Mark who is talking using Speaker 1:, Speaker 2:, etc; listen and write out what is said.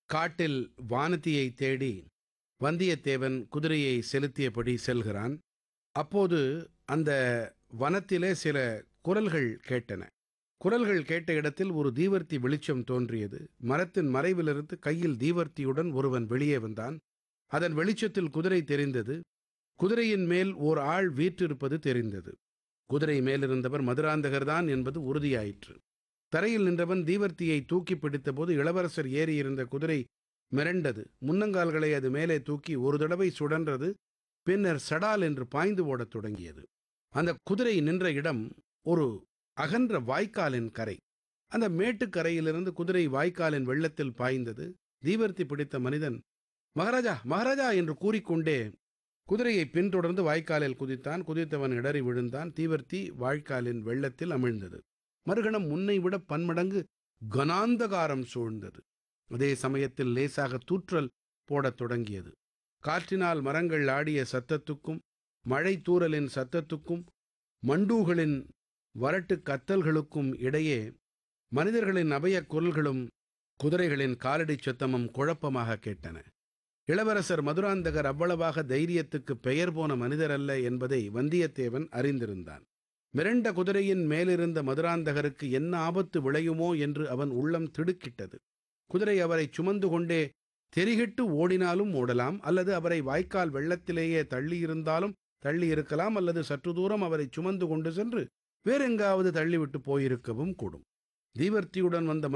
Speaker 1: காட்டில் வானதியை தேடி வந்தியத்தேவன் குதிரையை செலுத்தியபடி செல்கிறான் அப்போது அந்த வனத்திலே சில குரல்கள் கேட்டன குரல்கள் கேட்ட இடத்தில் ஒரு தீவர்த்தி வெளிச்சம் தோன்றியது மரத்தின் மறைவிலிருந்து கையில் தீவர்த்தியுடன் ஒருவன் வெளியே வந்தான் அதன் வெளிச்சத்தில் குதிரை தெரிந்தது குதிரையின் மேல் ஓர் ஆள் வீற்றிருப்பது தெரிந்தது குதிரை மேலிருந்தவர் மதுராந்தகர்தான் என்பது உறுதியாயிற்று தரையில் நின்றவன் தீவர்த்தியை தூக்கி பிடித்தபோது இளவரசர் ஏறியிருந்த குதிரை மிரண்டது முன்னங்கால்களை அது மேலே தூக்கி ஒரு தடவை சுழன்றது பின்னர் சடால் என்று பாய்ந்து ஓடத் தொடங்கியது அந்த குதிரை நின்ற இடம் ஒரு அகன்ற வாய்க்காலின் கரை அந்த மேட்டுக்கரையிலிருந்து குதிரை வாய்க்காலின் வெள்ளத்தில் பாய்ந்தது தீவர்த்தி பிடித்த மனிதன் மகாராஜா மகாராஜா என்று கூறிக்கொண்டே குதிரையை பின்தொடர்ந்து வாய்க்காலில் குதித்தான் குதித்தவன் இடறி விழுந்தான் தீவர்த்தி வாய்க்காலின் வெள்ளத்தில் அமிழ்ந்தது மறுகணம் முன்னை விட பன்மடங்கு கனாந்தகாரம் சூழ்ந்தது அதே சமயத்தில் லேசாக தூற்றல் போடத் தொடங்கியது காற்றினால் மரங்கள் ஆடிய சத்தத்துக்கும் மழை தூறலின் சத்தத்துக்கும் மண்டூகளின் வரட்டு கத்தல்களுக்கும் இடையே மனிதர்களின் அபயக் குரல்களும் குதிரைகளின் காலடிச் சத்தமும் குழப்பமாக கேட்டன இளவரசர் மதுராந்தகர் அவ்வளவாக தைரியத்துக்கு பெயர் போன மனிதர் அல்ல என்பதை வந்தியத்தேவன் அறிந்திருந்தான் மிரண்ட குதிரையின் மேலிருந்த மதுராந்தகருக்கு என்ன ஆபத்து விளையுமோ என்று அவன் உள்ளம் திடுக்கிட்டது குதிரை அவரை சுமந்து கொண்டே தெரிகிட்டு ஓடினாலும் ஓடலாம் அல்லது அவரை வாய்க்கால் வெள்ளத்திலேயே தள்ளியிருந்தாலும் தள்ளி இருக்கலாம் அல்லது சற்று தூரம் அவரை சுமந்து கொண்டு சென்று வேறெங்காவது தள்ளிவிட்டு போயிருக்கவும் கூடும் தீவர்த்தியுடன் வந்த